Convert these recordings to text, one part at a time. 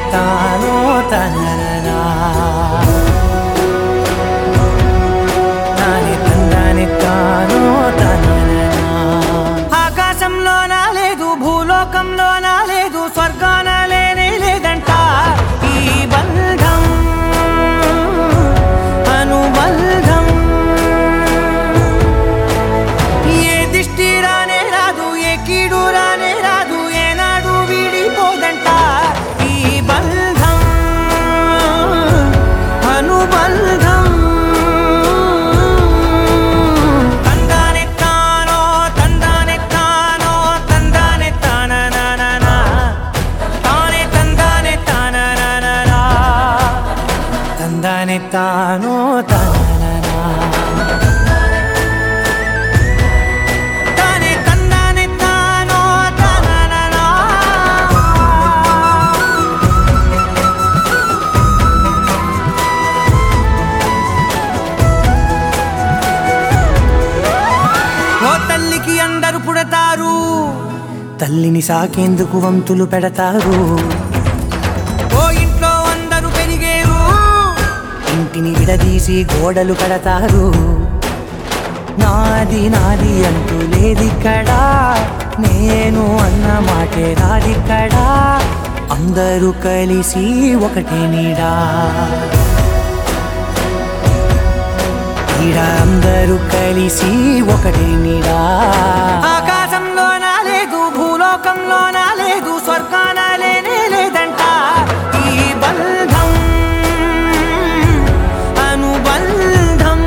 తానో తననా తానే తందాని తానో తననా ఆకాశంలోనా లేదు భూలోకంలోనా లేదు స్వర్గాన లేనే లేదంట ఈ బంధం అనుబంధం ఏ దిష్టి రానే రాదు ఏ కీడు రానే రాదు ఏనాడు వీడిపోదంట ఈ బంధం అనుబంధం తందానే తానో తందానే తానో తందానే తాననానా తానే తందానే తాననానా తందానే తానో తాననా తానే తందానే తానో తాననా ఓ తల్లికి అందరు పుడతారు తల్లిని సాకేందుకు వంతులు పెడతారు ఓ ఇంట్లో అందరూ పెరిగేరు ఇంటిని విడదీసి గోడలు కడతారు నాది నాది అంటూ లేదిక్కడా నేను అన్న మాటే రాదిక్కడా అందరూ కలిసి ఒకటే నీడా ఈడ అందరూ కలిసి ఒకటే నీడా ఆకాశంలోనా లేదు భూలోకంలోనా లేదు స్వర్గాన లేనే లేదంట ఈ బంధం అనుబంధం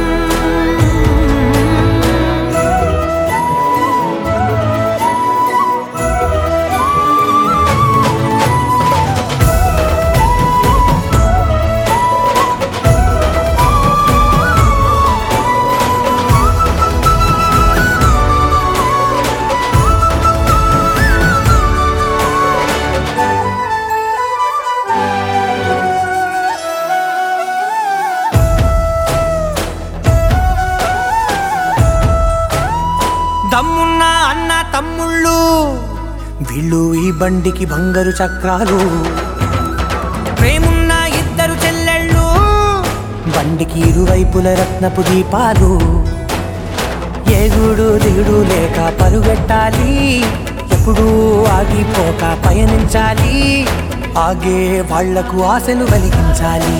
దమ్మున్న అన్న తమ్ముళ్ళు వీళ్ళు ఈ బండికి బంగారు చక్రాలు ప్రేమున్న ఇద్దరు చెల్లెళ్ళు బండికి ఇరువైపుల రత్నపు దీపాలు ఎగుడు దిగుడు లేక పరుగెట్టాలి ఎప్పుడూ ఆగిపోక పయనించాలి ఆగే వాళ్లకు ఆశలు కలిగించాలి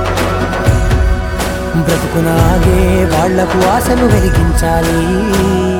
బ్రతుకునాగే వాళ్లకు ఆశలు వెలిగించాలి